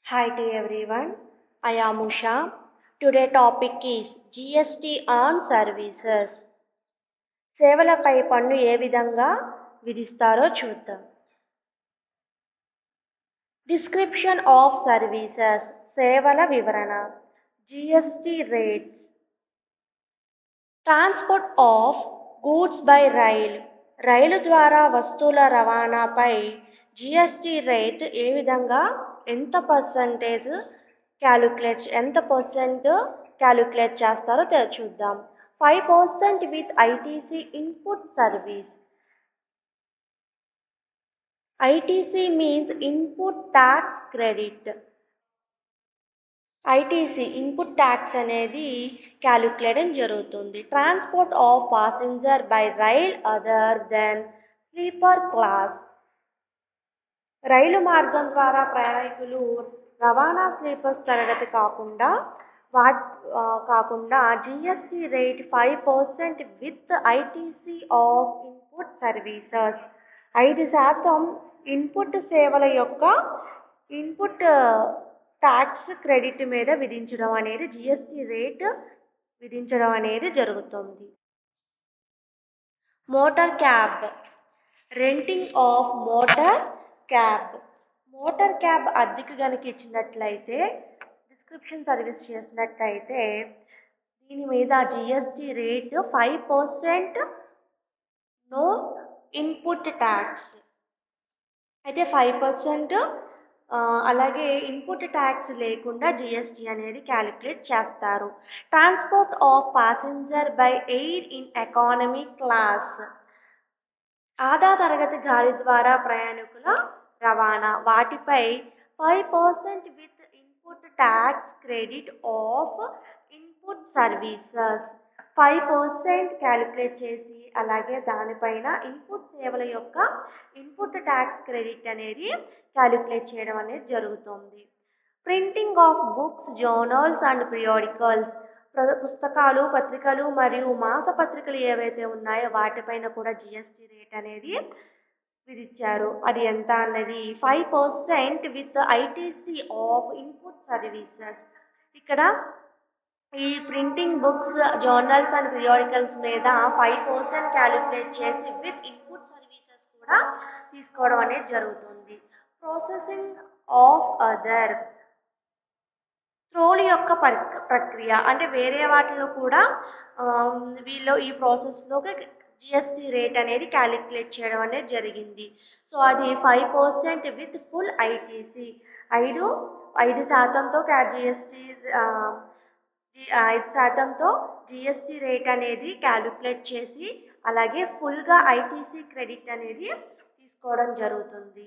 Hi to everyone. I am Usha. Today topic is GST on services. సేవలపై పన్ను ఏ విధంగా విధిస్తారో చూద్దాం డిస్క్రిప్షన్ ఆఫ్ సర్వీసెస్ సేవల వివరణ GST rates transport of goods by rail రైలు ద్వారా వస్తువుల రవాణాపై జిఎస్టి రేట్ ఏ విధంగా ఎంత పర్సంటేజ్ క్యాలిక్యులేట్ ఎంత పర్సెంట్ క్యాలిక్యులేట్ చేస్తారో తె- చూద్దాం five percent with ITC input service ITC means input tax credit ITC input tax అనేది క్యాలిక్యులేట్ జరుగుతుంది transport of passenger by rail other than sleeper class రైలు మార్గం ద్వారా ప్రయాణికులు రవాణా స్లీపర్స్ తరగతి కాకుండా వాట్ ఆ, కాకుండా GST rate five percent with ITC of input services ఐదు శాతం ఇన్పుట్ సేవల యొక్క ఇన్పుట్ ట్యాక్స్ క్రెడిట్ మీద విధించడం అనేది జిఎస్టి రేట్ విధించడం అనేది జరుగుతుంది motor cab renting of motor cab motor cab అద్దెకు కనుక ఇచ్చినట్లయితే డిస్క్రిప్షన్ సర్వీస్ చేసినట్లయితే దీని మీద GST rate five percent no input tax అయితే ఫైవ్ పర్సెంట్ అలాగే ఇన్పుట్ ట్యాక్స్ లేకుండా జిఎస్టి అనేది క్యాలిక్యులేట్ చేస్తారు transport of passenger by air in economy class ఆదా తరగతి గాలి ద్వారా ప్రయాణికుల రవాణా వాటిపై five percent with input tax credit of input services five percent calculate చేసి అలాగే దానిపైన ఇన్పుట్ సేవల యొక్క ఇన్పుట్ ట్యాక్స్ క్రెడిట్ అనేది క్యాలిక్యులేట్ చేయడం అనేది జరుగుతుంది printing of books journals and periodicals పుస్తకాలు పత్రికలు మరియు మాసపత్రికలు ఏవైతే ఉన్నాయో వాటిపైన కూడా జిఎస్టి రేట్ అనేది విధించారు అది ఎంత అన్నది five percent with ITC of input services ఇక్కడ ఈ printing books journals and periodicals మీద ఫైవ్ పర్సెంట్ క్యాలిక్యులేట్ చేసి విత్ ఇన్పుట్ సర్వీసెస్ కూడా తీసుకోవడం అనేది జరుగుతుంది ప్రాసెసింగ్ ఆఫ్ అదర్ ట్రోల్ యొక్క పరి- ప్రక్రియ అంటే వేరే వాటిలో కూడా ఆమ్, వీళ్ళు ఈ ప్రాసెస్లోకి జిఎస్టి రేట్ అనేది క్యాలిక్యులేట్ చేయడం అనేది జరిగింది సో అది five percent with full ITC ఐదు ఐదు శాతంతో జిఎస్టి ఐదు శాతంతో జిఎస్టి రేట్ అనేది క్యాలిక్యులేట్ చేసి అలాగే ఫుల్గా ఐటీసీ క్రెడిట్ అనేది తీసుకోవడం జరుగుతుంది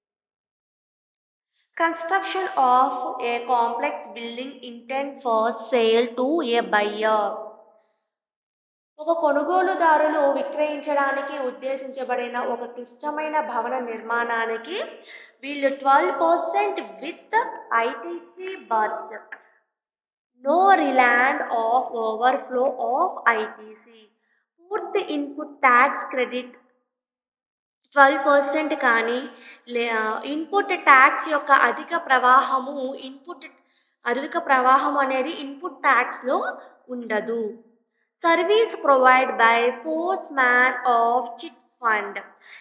construction of a complex building intent for sale to a buyer ఒక కొనుగోలుదారులు విక్రయించడానికి ఉద్దేశించబడిన ఒక క్లిష్టమైన భవన నిర్మాణానికి వీళ్ళు twelve percent with ITC but no refund of overflow of ITC పూర్తి input tax credit twelve percent కానీ లే ఇన్పుట్ ట్యాక్స్ యొక్క అధిక ప్రవాహము ఇన్పుట్ అధిక ప్రవాహం అనేది ఇన్పుట్ ట్యాక్స్లో ఉండదు service provide by foreman of chit fund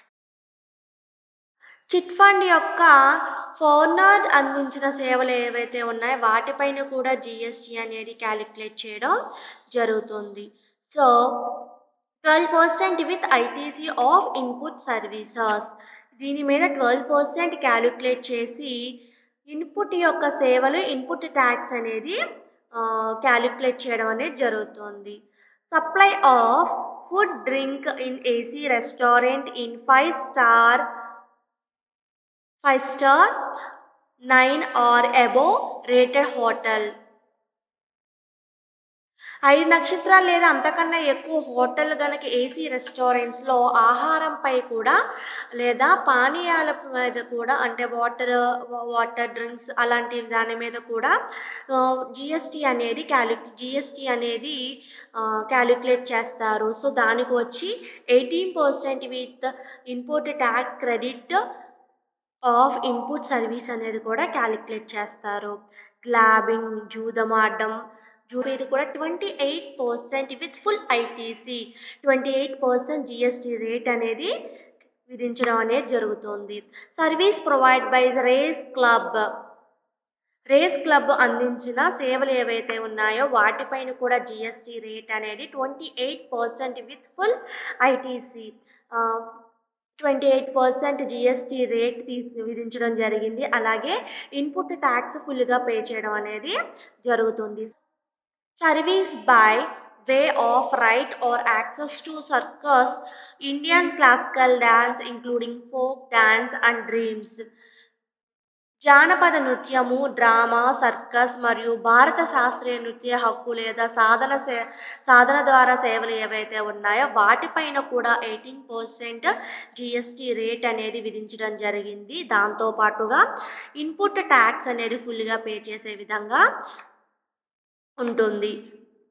chit fund యొక్క ఫోర్నర్ అందించిన సేవలు ఏవైతే ఉన్నాయో వాటిపైన కూడా జిఎస్టి అనేది క్యాలిక్యులేట్ చేయడం జరుగుతుంది so twelve percent with ITC of input services దీని మీద ట్వెల్వ్ పర్సెంట్ క్యాలిక్యులేట్ చేసి ఇన్పుట్ యొక్క సేవలు ఇన్పుట్ ట్యాక్స్ అనేది క్యాలిక్యులేట్ చేయడం అనేది జరుగుతుంది supply of food drink in AC restaurant in five star five star nine or above rated hotel ఐదు నక్షత్రాలు లేదా అంతకన్నా ఎక్కువ హోటల్ గనక ఏసీ రెస్టారెంట్స్లో ఆహారంపై కూడా లేదా పానీయాల మీద కూడా అంటే వాటర్ వాటర్ డ్రింక్స్ అలాంటి దాని మీద కూడా జిఎస్టీ అనేది క్యాలి జిఎస్టీ అనేది క్యాలిక్యులేట్ చేస్తారు సో దానికి వచ్చి eighteen percent with input tax credit of input service అనేది కూడా క్యాలిక్యులేట్ చేస్తారు గ్లాబింగ్ జూదమాడడం జూ ఇది కూడా twenty eight percent with full ITC twenty eight percent GST rate అనేది విధించడం అనేది జరుగుతుంది service provide by race club race club అందించిన సేవలు ఏవైతే ఉన్నాయో వాటిపైన కూడా జిఎస్టీ రేట్ అనేది twenty eight percent with full ITC twenty eight percent GST rate తీసి విధించడం జరిగింది అలాగే ఇన్పుట్ ట్యాక్స్ ఫుల్గా పే చేయడం అనేది జరుగుతుంది service by way of right or access to circus Indian classical dance including folk dance and dreams జానపద నృత్యము డ్రామా సర్కస్ మరియు భారత శాస్త్రీయ నృత్య హక్కు లేదా సాధన సే సాధన ద్వారా సేవలు ఏవైతే ఉన్నాయో వాటిపైన కూడా ఎయిటీన్ పర్సెంట్ జిఎస్టీ రేట్ అనేది విధించడం జరిగింది దాంతో పాటుగా ఇన్పుట్ ట్యాక్స్ అనేది ఫుల్గా పే చేసే విధంగా ఉంటుంది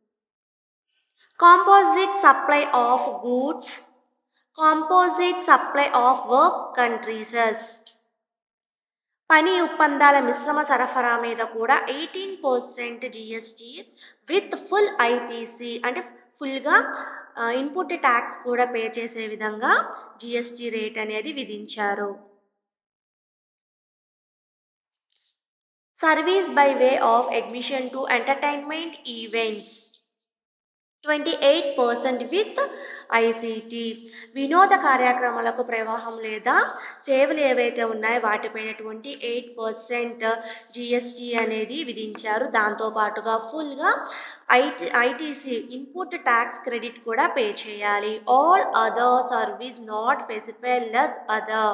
composite supply of goods composite supply of work contracts పని ఒప్పందాల మిశ్రమ సరఫరా మీద కూడా eighteen percent GST with full ITC అంటే ఫుల్గా ఇన్పుట్ ట్యాక్స్ కూడా పే చేసే విధంగా జిఎస్టీ రేట్ అనేది విధించారు service by way of admission to entertainment events twenty eight percent with ICT వినోద కార్యక్రమాలకు ప్రవాహం లేదా సేవలు ఏవైతే ఉన్నాయో వాటిపైన ట్వంటీ ఎయిట్ పర్సెంట్ జిఎస్టీ అనేది విధించారు దాంతోపాటుగా ఫుల్గా IT ITC input tax credit కూడా పే చేయాలి all other service not specified less other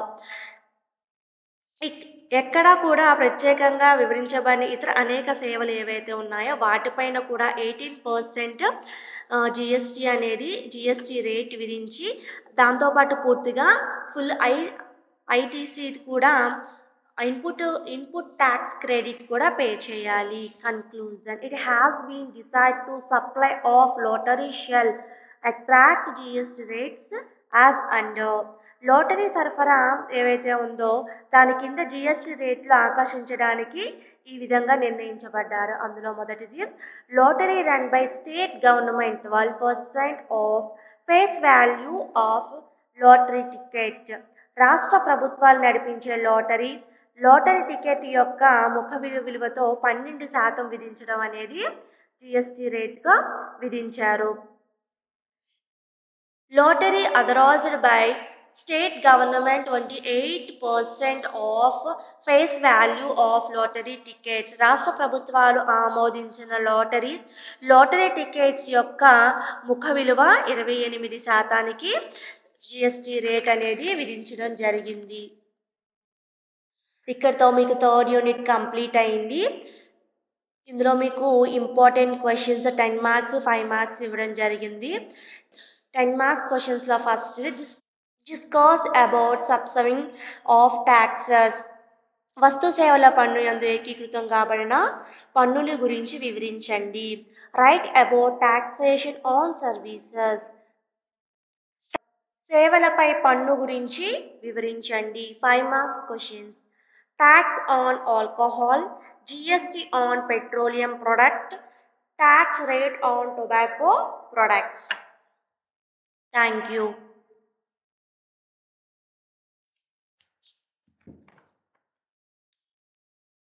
ఎక్కడా కూడా ప్రత్యేకంగా వివరించబడిన ఇతర అనేక సేవలు ఏవైతే ఉన్నాయో వాటిపైన కూడా ఎయిటీన్ పర్సెంట్ జిఎస్టీ అనేది జిఎస్టీ రేట్ విధించి దాంతోపాటు పూర్తిగా ఫుల్ ఐ ఐటీసీ కూడా ఇన్పుట్ ఇన్పుట్ ట్యాక్స్ క్రెడిట్ కూడా పే చేయాలి conclusion it has been decide to supply of lottery shall attract GST rates as under lottery సరఫరా ఏవైతే ఉందో దాని కింద జిఎస్టీ రేట్లు ఆకర్షించడానికి ఈ విధంగా నిర్ణయించబడ్డారు అందులో మొదటిది lottery run by state government twelve percent of face value of lottery ticket రాష్ట్ర ప్రభుత్వాలు నడిపించే లోటరీ లోటరీ టికెట్ యొక్క ముఖ విలువ విలువతో పన్నెండు శాతం విధించడం అనేది జిఎస్టీ రేట్గా విధించారు lottery authorised by state government twenty eight percent of face value of lottery tickets రాష్ట్ర ప్రభుత్వాలు ఆమోదించిన లోటరీ లోటరీ టికెట్స్ యొక్క ముఖ విలువ ఇరవై ఎనిమిది శాతానికి జిఎస్టీ రేట్ అనేది విధించడం జరిగింది ఇక్కడతో మీకు థర్డ్ యూనిట్ కంప్లీట్ అయింది ఇందులో మీకు important questions ten marks five marks ఇవ్వడం జరిగింది టెన్ మార్క్స్ క్వశ్చన్స్లో ఫస్ట్ డిస్ discuss about subsuming of taxes వస్తు సేవల పన్ను యందు ఏకీకృతం కాబడిన పన్నుల గురించి వివరించండి write about taxation on services సేవలపై పన్ను గురించి వివరించండి five marks questions tax on alcohol GST on petroleum product tax rate on tobacco products thank you